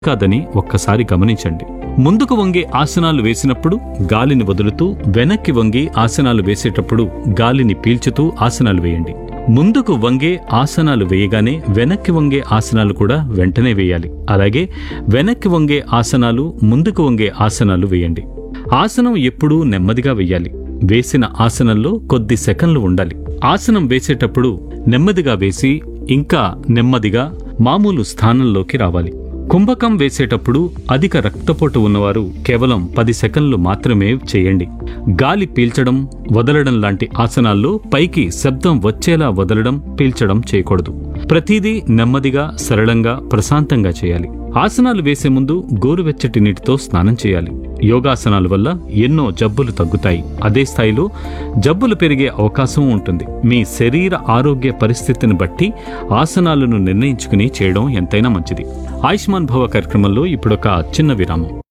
కాదని ఒక్కసారి గమనించండి ముందుకు వంగే ఆసనాలు వేసినప్పుడు గాలిని వదులుతూ వెనక్కి వంగి ఆసనాలు వేసేటప్పుడు గాలిని పీల్చుతూ ఆసనాలు వేయండి ముందుకు వంగే ఆసనాలు వేయగానే వెనక్కి వంగే ఆసనాలు కూడా వెంటనే వేయాలి అలాగే వెనక్కి వంగే ఆసనాలు ముందుకు వంగే ఆసనాలు వేయండి ఆసనం ఎప్పుడూ నెమ్మదిగా వేయాలి వేసిన ఆసనంలో కొద్ది సెకన్లు ఉండాలి ఆసనం వేసేటప్పుడు నెమ్మదిగా వేసి ఇంకా నెమ్మదిగా మామూలు స్థానంలోకి రావాలి కుంభకం వేసేటప్పుడు అధిక రక్తపోటు ఉన్నవారు కేవలం పది సెకన్లు మాత్రమే చేయండి గాలి పీల్చడం వదలడం లాంటి ఆసనాల్లో పైకి శబ్దం వచ్చేలా వదలడం పీల్చడం చేయకూడదు ప్రతిదీ నెమ్మదిగా సరళంగా ప్రశాంతంగా చేయాలి ఆసనాలు వేసే ముందు గోరువెచ్చటి నీటితో స్నానం చేయాలి యోగాసనాల వల్ల ఎన్నో జబ్బులు తగ్గుతాయి అదే స్థాయిలో జబ్బులు పెరిగే అవకాశం ఉంటుంది మీ శరీర ఆరోగ్య పరిస్థితిని బట్టి ఆసనాలను నిర్ణయించుకుని చేయడం ఎంతైనా మంచిది ఆయుష్మాన్ భవ కార్యక్రమంలో ఇప్పుడొక చిన్న విరామం